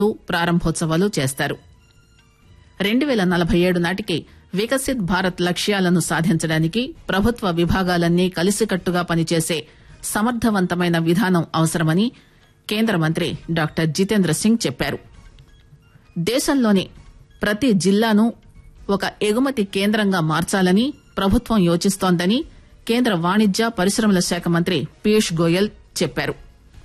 ప్రారంభోత్సవాలు చేస్తారు రెండు పేల నలభై ఏడు నాటికి వికసిత్ భారత్ లక్ష్యాలను సాధించడానికి ప్రభుత్వ విభాగాలన్నీ కలిసికట్టుగా పనిచేసే సమర్థవంతమైన విధానం అవసరమని కేంద్ర మంత్రి డాక్టర్ జితేంద్ర సింగ్ చెప్పారు దేశంలోని ప్రతి జిల్లాను ఒక ఎగుమతి కేంద్రంగా మార్చాలని ప్రభుత్వం యోచిస్తోందని కేంద్ర వాణిజ్య పరిశ్రమల శాఖ మంత్రి పీయూష్ గోయల్ చెప్పారు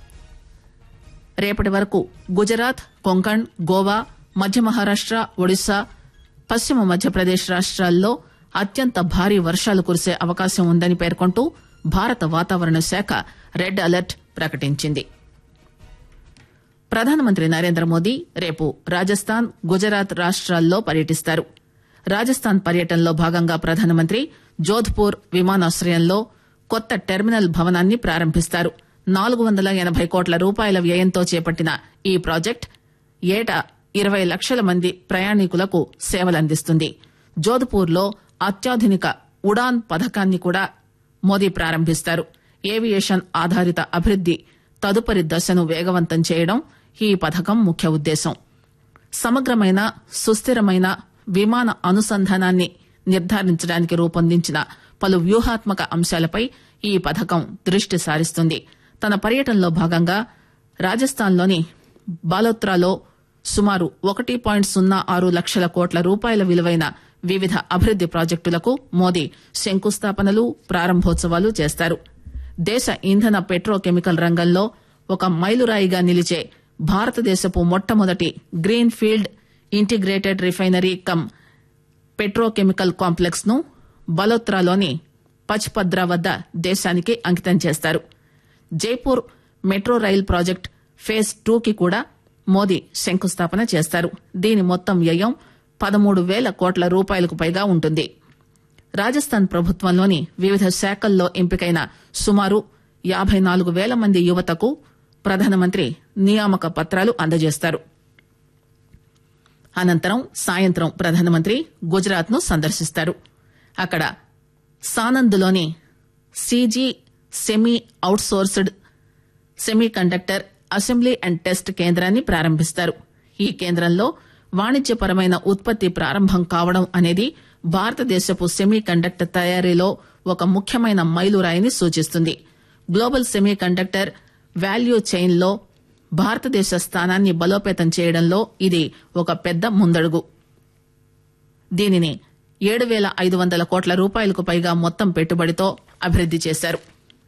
రేపటి వరకు గుజరాత్ కొంకణ్ గోవా మధ్య మహారాష్ట ఒడిశా పశ్చిమ మధ్యప్రదేశ్ రాష్ట్రాల్లో అత్యంత భారీ వర్షాలు కురిసే అవకాశం ఉందని పేర్కొంటూ భారత వాతావరణ శాఖ రెడ్ అలర్ట్ ప్రకటించింది ప్రధానమంత్రి నరేంద్ర మోదీ రేపు రాజస్థాన్ గుజరాత్ రాష్ట్రాల్లో పర్యటిస్తారు రాజస్థాన్ పర్యటనలో భాగంగా ప్రధానమంత్రి జోధ్పూర్ విమానాశ్రయంలో కొత్త టెర్మినల్ భవనాన్ని ప్రారంభిస్తారు నాలుగు వందల ఎనబై కోట్ల రూపాయల వ్యయంతో చేపట్టిన ఈ ప్రాజెక్ట్ ఏటా ఇరవై లక్షల మంది ప్రయాణికులకు సేవలందిస్తుంది జోధ్పూర్ లో అత్యాధునిక ఉడాన్ పథకాన్ని కూడా మోదీ ప్రారంభిస్తారు ఏవియేషన్ ఆధారిత అభివృద్ది తదుపరి దశను వేగవంతం చేయడం ఈ పథకం ముఖ్య ఉద్దేశం సమగ్రమైన సుస్థిరమైన విమాన అనుసంధానాన్ని నిర్ధారించడానికి రూపొందించిన పలు వ్యూహాత్మక అంశాలపై ఈ పథకం దృష్టి సారిస్తుంది తన పర్యటనలో భాగంగా రాజస్థాన్లోని బాలోత్రాలో సుమారు ఒకటి పాయింట్ సున్నా ఆరు లక్షల కోట్ల రూపాయల విలువైన వివిధ అభివృద్ది ప్రాజెక్టులకు మోదీ శంకుస్థాపనలు ప్రారంభోత్సవాలు చేస్తారు దేశ ఇంధన పెట్రోకెమికల్ రంగంలో ఒక మైలురాయిగా నిలిచే భారతదేశపు మొట్టమొదటి green field integrated refinery cum petrochemical complex ను బలోత్రాలోని పచ్పద్రా వద్ద దేశానికి అంకితం చేస్తారు Jaipur metro rail project phase two కి కూడా మోదీ శంకుస్థాపన చేస్తారు దీని మొత్తం వ్యయం పదమూడు పేల కోట్ల రూపాయలకు పైగా ఉంటుంది రాజస్థాన్ ప్రభుత్వంలోని వివిధ శాఖల్లో ఎంపికైన సుమారు యాబై నాలుగు పేల మంది యువతకు ప్రధానమంత్రి నియామక పత్రాలు అందజేస్తారు అనంతరం సాయంత్రం ప్రధానమంత్రి గుజరాత్ ను సందర్శిస్తారు అక్కడ సానంద్లోని CG semi outsourced semi conductor assembly and test కేంద్రాన్ని ప్రారంభిస్తారు ఈ కేంద్రంలో వాణిజ్యపరమైన ఉత్పత్తి ప్రారంభం కావడం అనేది భారతదేశపు సెమీ కండక్టర్ తయారీలో ఒక ముఖ్యమైన మైలురాయిని సూచిస్తుంది global semi conductor value chain లో భారతదేశ స్థానాన్ని బలోపేతం చేయడంలో ఇది ఒక పెద్ద ముందడుగు దీనిని ఏడు పేల ఐదు వందల కోట్ల రూపాయలకు పైగా మొత్తం పెట్టుబడితో అభివృద్ది చేశారు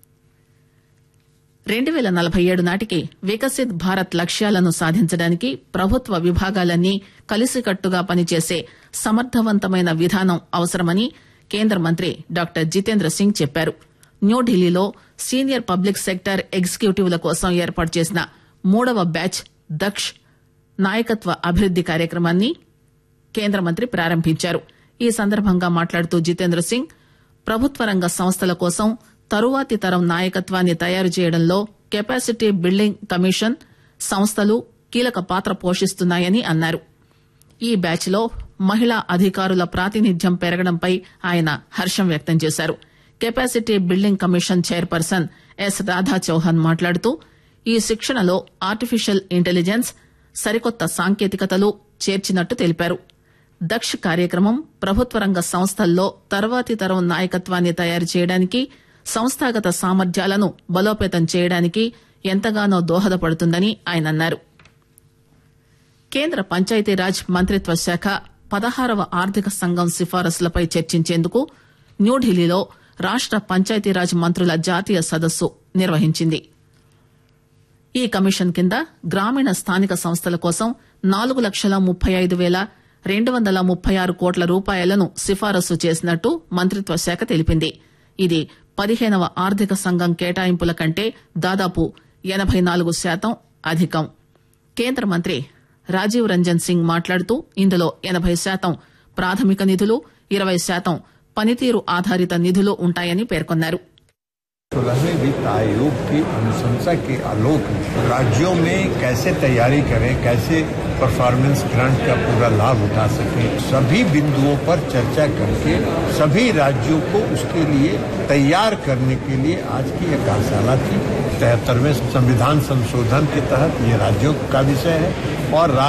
రెండు పేల నలభై ఏడు నాటికి వికసిత్ భారత్ లక్ష్యాలను సాధించడానికి ప్రభుత్వ విభాగాలన్నీ కలిసికట్టుగా పనిచేసే సమర్థవంతమైన విధానం అవసరమని కేంద్ర మంత్రి డాక్టర్ జితేంద్ర సింగ్ చెప్పారు న్యూఢిల్లీలో సీనియర్ పబ్లిక్ సెక్టర్ ఎగ్జిక్యూటివ్ల కోసం ఏర్పాటు చేసిన మూడవ బ్యాచ్ దక్ష్ నాయకత్వ అభివృద్ది కార్యక్రమాన్ని కేంద్ర మంత్రి ప్రారంభించారు ఈ సందర్భంగా మాట్లాడుతూ జితేంద్ర సింగ్ ప్రభుత్వ రంగ సంస్థల కోసం తరువాతి తరం నాయకత్వాన్ని తయారు చేయడంలో కెపాసిటీ బిల్డింగ్ కమిషన్ సంస్థలు కీలక పాత్ర పోషిస్తున్నాయని అన్నారు ఈ బ్యాచ్ లో మహిళా అధికారుల ప్రాతినిధ్యం పెరగడంపై ఆయన హర్షం వ్యక్తం చేశారు capacity building commission chairperson S Radha Chauhan మాట్లాడుతూ ఈ శిక్షణలో ఆర్టిఫిషియల్ ఇంటెలిజెన్స్ సరికొత్త సాంకేతికతలు చేర్చినట్టు తెలిపారు దక్ష్ కార్యక్రమం ప్రభుత్వ రంగ సంస్థల్లో తర్వాతి తరం నాయకత్వాన్ని తయారు చేయడానికి సంస్థాగత సామర్థ్యాలను బలోపేతం చేయడానికి ఎంతగానో దోహదపడుతుందని ఆయన అన్నారు కేంద్ర పంచాయతీరాజ్ మంత్రిత్వ శాఖ పదహారవ ఆర్థిక సంఘం సిఫారసులపై చర్చించేందుకు న్యూఢిల్లీలో రాష్ట పంచాయతీరాజ్ మంత్రుల జాతీయ సదస్సు నిర్వహించింది ఈ కమిషన్ కింద గ్రామీణ స్థానిక సంస్థల కోసం నాలుగు లక్షల ముప్పై ఐదు పేల రెండు వందల ముప్పై ఆరు కోట్ల రూపాయలను సిఫారసు చేసినట్టు మంత్రిత్వ శాఖ తెలిపింది ఇది పదిహేనవ ఆర్థిక సంఘం కేటాయింపుల కంటే దాదాపు ఎనబై నాలుగు శాతం అధికం కేంద్ర మంత్రి రాజీవ్ రంజన్ సింగ్ మాట్లాడుతూ ఇందులో ఎనబై శాతం ప్రాథమిక నిధులు ఇరవై శాతం పనితీరు ఆధారిత నిధులు ఉంటాయని పేర్కొన్నారు सोलहवें वित्त आयोग की अनुशंसा के आलोक में राज्यों में कैसे तैयारी करें कैसे परफॉर्मेंस ग्रांट का पूरा लाभ उठा सकें सभी बिंदुओं पर चर्चा करके सभी राज्यों को उसके लिए तैयार करने के लिए आज की यह कार्यशाला थी तिहत्तरवें संविधान संशोधन के तहत ये राज्यों का विषय है और